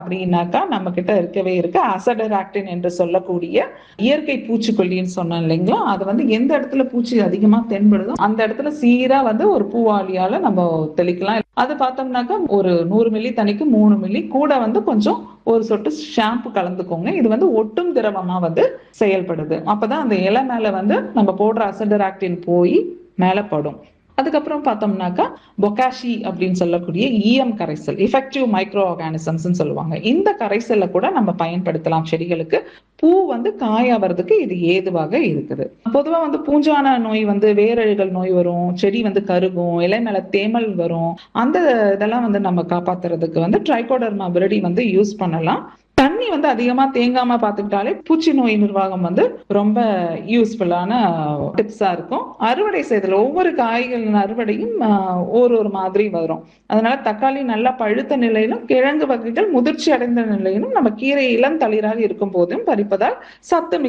அப்படின்னாக்கா நம்ம கிட்ட இருக்கவே இருக்கு அசடராக்டின் என்று சொல்லக்கூடிய இயற்கை பூச்சிக்கொல்லின்னு சொன்னோம் இல்லைங்களா அது வந்து எந்த இடத்துல பூச்சி அதிகமா தென்படுதோ அந்த இடத்துல சீரா வந்து ஒரு பூவாளியால நம்ம தெளிக்கலாம் அது பார்த்தோம்னாக்கா ஒரு நூறு மில்லி தண்ணிக்கு மூணு மில்லி கூட வந்து கொஞ்சம் ஒரு சொட்டு ஷாம்பு கலந்துக்கோங்க இது வந்து ஒட்டும் திரவமா வந்து செயல்படுது அப்பதான் அந்த இலை மேல வந்து நம்ம போடுற அசடராக்டின் போய் மேல படும் அதுக்கப்புறம் பார்த்தோம்னாக்கா பொக்காஷி அப்படின்னு சொல்லக்கூடிய ஈயம் கரைசல் எஃபெக்டிவ் மைக்ரோ ஆர்கானிசம்ஸ் சொல்லுவாங்க இந்த கரைசலை கூட நம்ம பயன்படுத்தலாம் செடிகளுக்கு பூ வந்து காயாவதுக்கு இது ஏதுவாக இருக்குது பொதுவா வந்து பூஞ்சான நோய் வந்து வேரழுகல் நோய் வரும் செடி வந்து கருகும் இலை மேல தேமல் வரும் அந்த இதெல்லாம் வந்து நம்ம காப்பாத்துறதுக்கு வந்து ட்ரைகோடர்மா விரடி வந்து யூஸ் பண்ணலாம் தண்ணி வந்து அதிகமா தேங்காம பாத்துக்கிட்டாலே பூச்சி நோய் நிர்வாகம் வந்து ரொம்ப யூஸ்ஃபுல்லான டிப்ஸா இருக்கும் அறுவடை செய்தல் ஒவ்வொரு காய்களின் அறுவடையும் ஒரு ஒரு மாதிரி வரும் அதனால தக்காளி நல்லா பழுத்த நிலையிலும் கிழங்கு வகைகள் முதிர்ச்சி அடைந்த நிலையிலும் நம்ம கீரை இளம் தளிராக இருக்கும் போதும் பறிப்பதால் சத்து